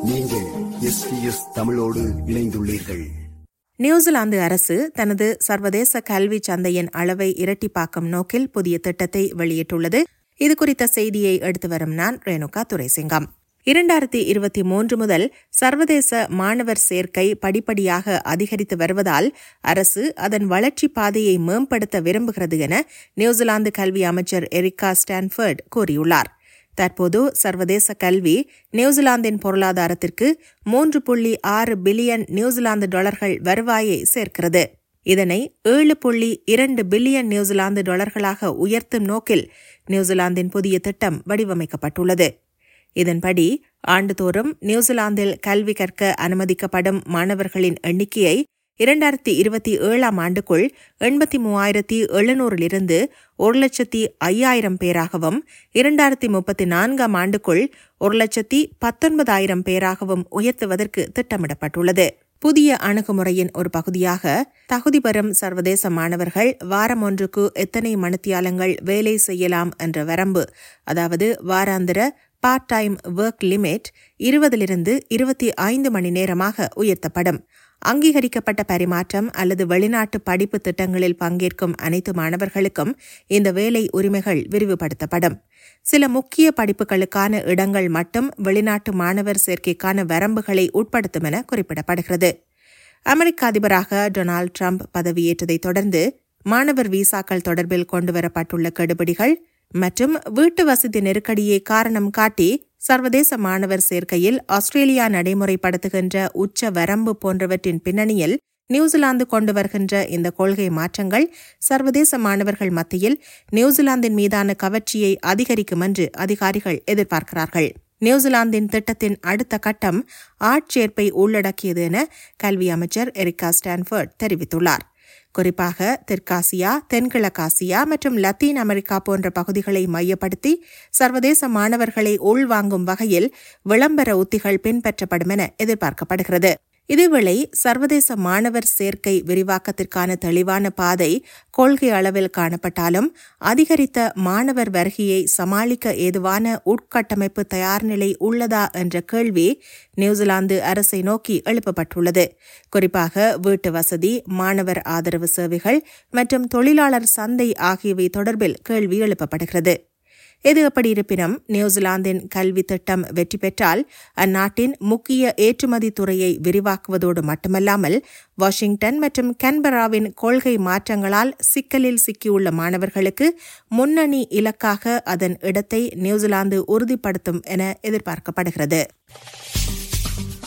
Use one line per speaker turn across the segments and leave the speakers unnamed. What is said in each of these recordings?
நீங்கள் எஸ்பிஎஸ் தமிழோடு இணைந்துள்ளீர்கள்
நியூசிலாந்து அரசு தனது சர்வதேச கல்வி சந்தையின் அளவை இரட்டிப்பாக்கும் நோக்கில் புதிய திட்டத்தை வெளியிட்டுள்ளது இது குறித்த செய்தியை எடுத்து வரும் நான் ரேணுகா துரைசிங்கம் இரண்டாயிரத்தி இருபத்தி மூன்று முதல் சர்வதேச மாணவர் சேர்க்கை படிப்படியாக அதிகரித்து வருவதால் அரசு அதன் வளர்ச்சி பாதையை மேம்படுத்த விரும்புகிறது என நியூசிலாந்து கல்வி அமைச்சர் எரிக்கா ஸ்டான்ஃபர்ட் கூறியுள்ளார் தற்போது சர்வதேச கல்வி நியூசிலாந்தின் பொருளாதாரத்திற்கு மூன்று புள்ளி ஆறு பில்லியன் நியூசிலாந்து டாலர்கள் வருவாயை சேர்க்கிறது இதனை ஏழு புள்ளி இரண்டு பில்லியன் நியூசிலாந்து டாலர்களாக உயர்த்தும் நோக்கில் நியூசிலாந்தின் புதிய திட்டம் வடிவமைக்கப்பட்டுள்ளது இதன்படி ஆண்டுதோறும் நியூசிலாந்தில் கல்வி கற்க அனுமதிக்கப்படும் மாணவர்களின் எண்ணிக்கையை இரண்டாயிரத்தி இருபத்தி ஏழாம் ஆண்டுக்குள் எண்பத்தி மூவாயிரத்தி எழுநூறிலிருந்து ஒரு லட்சத்தி ஐயாயிரம் பேராகவும் இரண்டாயிரத்தி முப்பத்தி நான்காம் ஆண்டுக்குள் ஒரு லட்சத்தி பத்தொன்பதாயிரம் பேராகவும் உயர்த்துவதற்கு திட்டமிடப்பட்டுள்ளது புதிய அணுகுமுறையின் ஒரு பகுதியாக தகுதி பெறும் சர்வதேச மாணவர்கள் வாரம் ஒன்றுக்கு எத்தனை மணித்தியாலங்கள் வேலை செய்யலாம் என்ற வரம்பு அதாவது வாராந்திர பார்ட் டைம் ஒர்க் லிமிட் இருபதிலிருந்து இருபத்தி ஐந்து மணி நேரமாக உயர்த்தப்படும் அங்கீகரிக்கப்பட்ட பரிமாற்றம் அல்லது வெளிநாட்டு படிப்பு திட்டங்களில் பங்கேற்கும் அனைத்து மாணவர்களுக்கும் இந்த வேலை உரிமைகள் விரிவுபடுத்தப்படும் சில முக்கிய படிப்புகளுக்கான இடங்கள் மட்டும் வெளிநாட்டு மாணவர் சேர்க்கைக்கான வரம்புகளை உட்படுத்தும் என குறிப்பிடப்படுகிறது அமெரிக்க அதிபராக டொனால்டு டிரம்ப் பதவியேற்றதைத் தொடர்ந்து மாணவர் விசாக்கள் தொடர்பில் கொண்டுவரப்பட்டுள்ள கெடுபிடிகள் மற்றும் வீட்டு வசதி நெருக்கடியை காரணம் காட்டி சர்வதேச மாணவர் சேர்க்கையில் ஆஸ்திரேலியா நடைமுறைப்படுத்துகின்ற உச்ச வரம்பு போன்றவற்றின் பின்னணியில் நியூசிலாந்து கொண்டு வருகின்ற இந்த கொள்கை மாற்றங்கள் சர்வதேச மாணவர்கள் மத்தியில் நியூசிலாந்தின் மீதான கவர்ச்சியை அதிகரிக்கும் என்று அதிகாரிகள் எதிர்பார்க்கிறார்கள் நியூசிலாந்தின் திட்டத்தின் அடுத்த கட்டம் ஆட்சேர்ப்பை உள்ளடக்கியது என கல்வி அமைச்சர் எரிக்கா ஸ்டான்ஃபர்ட் தெரிவித்துள்ளார் குறிப்பாக தெற்காசியா தென்கிழக்காசியா மற்றும் லத்தீன் அமெரிக்கா போன்ற பகுதிகளை மையப்படுத்தி சர்வதேச மாணவர்களை உள்வாங்கும் வகையில் விளம்பர உத்திகள் பின்பற்றப்படும் என எதிர்பார்க்கப்படுகிறது இதேவேளை சர்வதேச மாணவர் சேர்க்கை விரிவாக்கத்திற்கான தெளிவான பாதை கொள்கை அளவில் காணப்பட்டாலும் அதிகரித்த மாணவர் வருகையை சமாளிக்க ஏதுவான உட்கட்டமைப்பு தயார்நிலை உள்ளதா என்ற கேள்வி நியூசிலாந்து அரசை நோக்கி எழுப்பப்பட்டுள்ளது குறிப்பாக வீட்டு வசதி மாணவர் ஆதரவு சேவைகள் மற்றும் தொழிலாளர் சந்தை ஆகியவை தொடர்பில் கேள்வி எழுப்பப்படுகிறது எது எப்படி இருப்பினும் நியூசிலாந்தின் கல்வி திட்டம் வெற்றி பெற்றால் அந்நாட்டின் முக்கிய ஏற்றுமதி துறையை விரிவாக்குவதோடு மட்டுமல்லாமல் வாஷிங்டன் மற்றும் கன்பராவின் கொள்கை மாற்றங்களால் சிக்கலில் சிக்கியுள்ள மாணவர்களுக்கு முன்னணி இலக்காக அதன் இடத்தை நியூசிலாந்து உறுதிப்படுத்தும் என எதிர்பார்க்கப்படுகிறது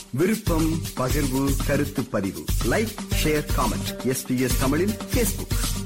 விருப்பம் பகிர்வு கருத்து பதிவு லைக் ஷேர் காமெண்ட் எஸ்பிஎஸ் தமிழின் பேஸ்புக்